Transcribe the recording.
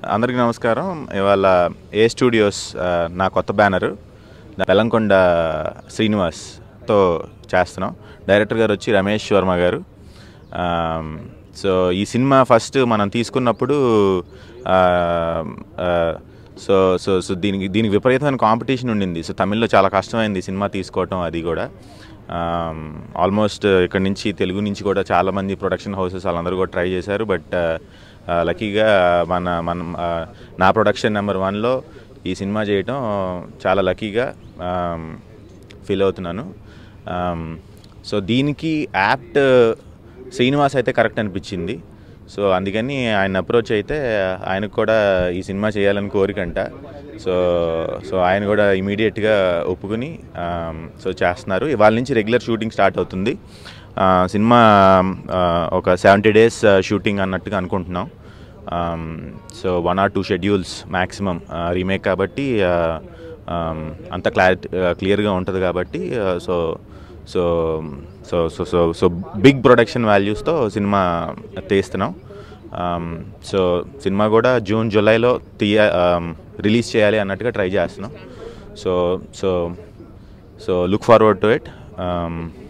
అందరికీ నమస్కారం ఇవాళ ఏ స్టూడియోస్ ఆ, నా కొత్త బ్యానరు బెల్లంకొండ శ్రీనివాస్తో చేస్తున్నాం డైరెక్టర్ గారు వచ్చి రమేష్ వర్మ గారు ఆమ్, సో ఈ సినిమా ఫస్ట్ మనం తీసుకున్నప్పుడు ఆ, ఆ, సో సో సో దీనికి దీనికి విపరీతమైన కాంపిటీషన్ ఉండింది సో తమిళ్లో చాలా కష్టమైంది ఈ సినిమా తీసుకోవటం అది కూడా ఆల్మోస్ట్ ఇక్కడ నుంచి తెలుగు నుంచి కూడా చాలామంది ప్రొడక్షన్ హౌసెస్ వాళ్ళందరూ కూడా ట్రై చేశారు బట్ లక్కీగా మన మన ఆ, నా ప్రొడక్షన్ నెంబర్ వన్లో ఈ సినిమా చేయటం చాలా లక్కీగా ఫీల్ అవుతున్నాను సో దీనికి యాప్ట్ శ్రీనివాస్ అయితే కరెక్ట్ అనిపించింది సో అందుకని ఆయన అప్రోచ్ అయితే ఆయనకు కూడా ఈ సినిమా చేయాలని కోరికంట సో సో ఆయన కూడా ఇమీడియట్గా ఒప్పుకుని సో చేస్తున్నారు ఇవాళ నుంచి రెగ్యులర్ షూటింగ్ స్టార్ట్ అవుతుంది ఆ, సినిమా ఆ, ఒక సెవెంటీ డేస్ షూటింగ్ అన్నట్టుగా అనుకుంటున్నాం so one or two schedules maximum remake కాబట్టి ఆ, ఆమ్, అంత క్లారిటీ క్లియర్గా ఉంటుంది కాబట్టి so so so so so so big production వాల్యూస్తో సినిమా తీస్తున్నాం ఆమ్, సో సినిమా కూడా జూన్ జూలైలో తీయ ఆమ్, రిలీజ్ చేయాలి అన్నట్టుగా ట్రై చేస్తున్నాం so so so look forward to it